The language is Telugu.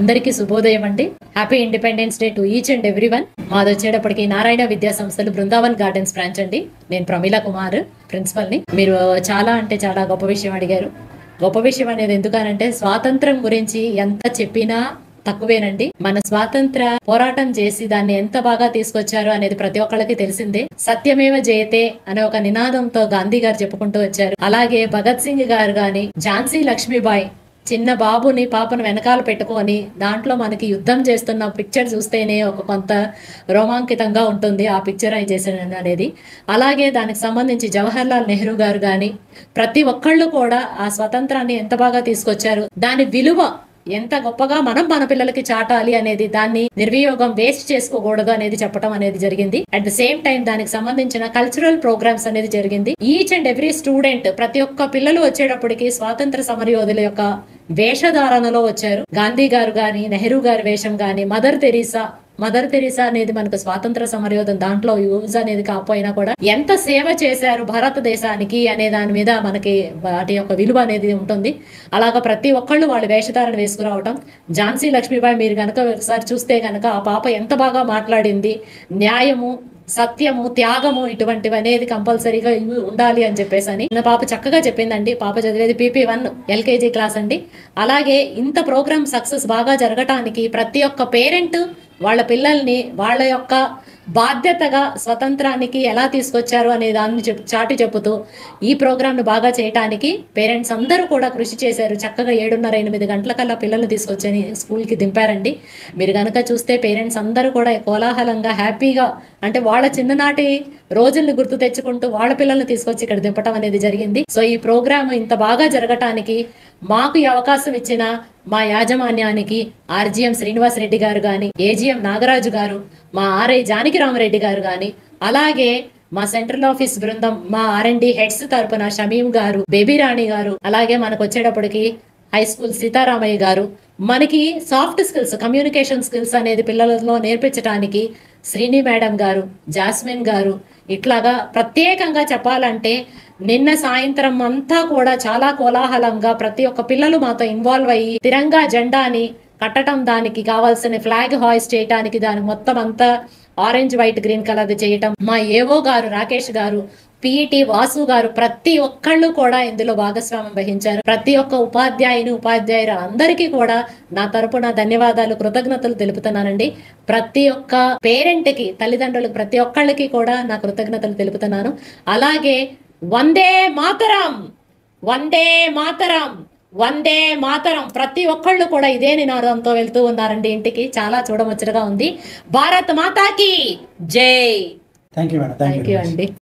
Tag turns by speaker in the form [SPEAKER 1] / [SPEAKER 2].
[SPEAKER 1] అందరికీ శుభోదయం అండి happy independence day to each and every one మాది వచ్చేటప్పటికి నారాయణ విద్యా సంస్థలు బృందావన్ గార్డెన్స్ బ్రాంచ్ అండి నేను ప్రమీల కుమార్ ప్రిన్సిపల్ ని మీరు చాలా అంటే చాలా గొప్ప విషయం అడిగారు గొప్ప విషయం అనేది ఎందుకనంటే స్వాతంత్రం గురించి ఎంత చెప్పినా తక్కువేనండి మన స్వాతంత్ర పోరాటం చేసి దాన్ని ఎంత బాగా తీసుకొచ్చారో అనేది ప్రతి ఒక్కళ్ళకి తెలిసిందే సత్యమేవ జయతే అనే ఒక నినాదంతో గాంధీ గారు చెప్పుకుంటూ వచ్చారు అలాగే భగత్ సింగ్ గారు గాని ఝాన్సీ లక్ష్మీబాయి చిన్న బాబుని పాపను వెనకాల పెట్టుకొని దాంట్లో మనకి యుద్ధం చేస్తున్న పిక్చర్ చూస్తేనే ఒక కొంత రోమాంకితంగా ఉంటుంది ఆ పిక్చర్ ఆయన చేసిన అనేది అలాగే దానికి సంబంధించి జవహర్ లాల్ నెహ్రూ గారు కానీ ప్రతి ఒక్కళ్ళు కూడా ఆ స్వతంత్రాన్ని ఎంత బాగా తీసుకొచ్చారు దాని విలువ ఎంత గొప్పగా మనం మన పిల్లలకి చాటాలి అనేది దాన్ని నిర్వియోగం వేస్ట్ చేసుకోకూడదు అనేది చెప్పడం అనేది జరిగింది అట్ ద సేమ్ టైం దానికి సంబంధించిన కల్చరల్ ప్రోగ్రామ్స్ అనేది జరిగింది ఈచ్ అండ్ ఎవ్రీ స్టూడెంట్ ప్రతి ఒక్క పిల్లలు వచ్చేటప్పటికి స్వాతంత్ర సమరయోధుల యొక్క వేషధారణలో వచ్చారు గాంధీ గారు గాని నెహ్రూ గారి వేషం గాని మదర్ తెరీసా మదర్ తెరీసా అనేది మనకు స్వాతంత్ర సమరయోధం దాంట్లో యూజ్ అనేది కాకపోయినా కూడా ఎంత సేవ చేశారు భారతదేశానికి అనే దాని మీద మనకి వాటి యొక్క విలువ అనేది ఉంటుంది అలాగా ప్రతి ఒక్కళ్ళు వాళ్ళు వేషధారణ వేసుకురావటం ఝాన్సీ లక్ష్మీబాయి మీరు కనుక ఒకసారి చూస్తే కనుక ఆ పాప ఎంత బాగా మాట్లాడింది న్యాయము సత్యము త్యాగము ఇటువంటివి అనేది కంపల్సరీగా ఇవి ఉండాలి అని చెప్పేసి అని నా పాప చక్కగా చెప్పిందండి పాప చదివేది పీపీ వన్ ఎల్కేజీ క్లాస్ అండి అలాగే ఇంత ప్రోగ్రామ్ సక్సెస్ బాగా జరగటానికి ప్రతి ఒక్క పేరెంట్ వాళ్ళ పిల్లల్ని వాళ్ళ యొక్క బాధ్యతగా స్వతంత్రానికి ఎలా తీసుకొచ్చారు అనే దాన్ని చెప్ చాటి చెప్పుతూ ఈ ప్రోగ్రామ్ను బాగా చేయటానికి పేరెంట్స్ అందరూ కూడా కృషి చేశారు చక్కగా ఏడున్నర ఎనిమిది గంటలకల్లా పిల్లల్ని తీసుకొచ్చని స్కూల్కి దింపారండి మీరు కనుక చూస్తే పేరెంట్స్ అందరూ కూడా కోలాహలంగా హ్యాపీగా అంటే వాళ్ళ చిన్ననాటి రోజుల్ని గుర్తు తెచ్చుకుంటూ వాళ్ళ పిల్లల్ని తీసుకొచ్చి ఇక్కడ దింపటం అనేది జరిగింది సో ఈ ప్రోగ్రామ్ ఇంత బాగా జరగటానికి మాకు ఈ అవకాశం ఇచ్చిన మా యాజమాన్యానికి ఆర్జీఎం శ్రీనివాస్ రెడ్డి గారు గాని ఏజీఎం నాగరాజు గారు మా ఆర్ఐ జానకి రామరెడ్డి గారు గాని అలాగే మా సెంట్రల్ ఆఫీస్ బృందం మా ఆర్ఎండి హెడ్స్ తరపున షమీం గారు బేబీ రాణి గారు అలాగే మనకు వచ్చేటప్పటికి హై స్కూల్ సీతారామయ్య గారు మనకి సాఫ్ట్ స్కిల్స్ కమ్యూనికేషన్ స్కిల్స్ అనేది పిల్లలలో నేర్పించడానికి శ్రీని మేడం గారు జాస్మిన్ గారు ఇట్లాగా ప్రత్యేకంగా చెప్పాలంటే నిన్న సాయంత్రం అంతా కూడా చాలా కోలాహలంగా ప్రతి ఒక్క పిల్లలు మాతో ఇన్వాల్వ్ అయ్యి తిరంగా జెండాని కట్టడం దానికి కావాల్సిన ఫ్లాగ్ హాయిస్ట్ చేయడానికి దాని మొత్తం అంతా ఆరెంజ్ వైట్ గ్రీన్ కలర్ చేయటం మా ఏవో గారు రాకేష్ గారు పిఈటి వాసు గారు ప్రతి ఒక్కళ్ళు కూడా ఇందులో భాగస్వామ్యం వహించారు ప్రతి ఒక్క ఉపాధ్యాయుని ఉపాధ్యాయులు అందరికీ కూడా నా తరపున ధన్యవాదాలు కృతజ్ఞతలు తెలుపుతున్నానండి ప్రతి ఒక్క పేరెంట్ కి తల్లిదండ్రులకు ప్రతి ఒక్కళ్ళకి కూడా నా కృతజ్ఞతలు తెలుపుతున్నాను అలాగే వందే మాతరం వందే మాతరం వందే మాతరం ప్రతి ఒక్కళ్ళు కూడా ఇదే నినాదంతో వెళ్తూ ఉన్నారండి ఇంటికి చాలా చూడముచ్చటగా ఉంది భారత్ మాతాకి జై
[SPEAKER 2] thank you madam thank
[SPEAKER 1] thank you
[SPEAKER 2] you
[SPEAKER 1] అండి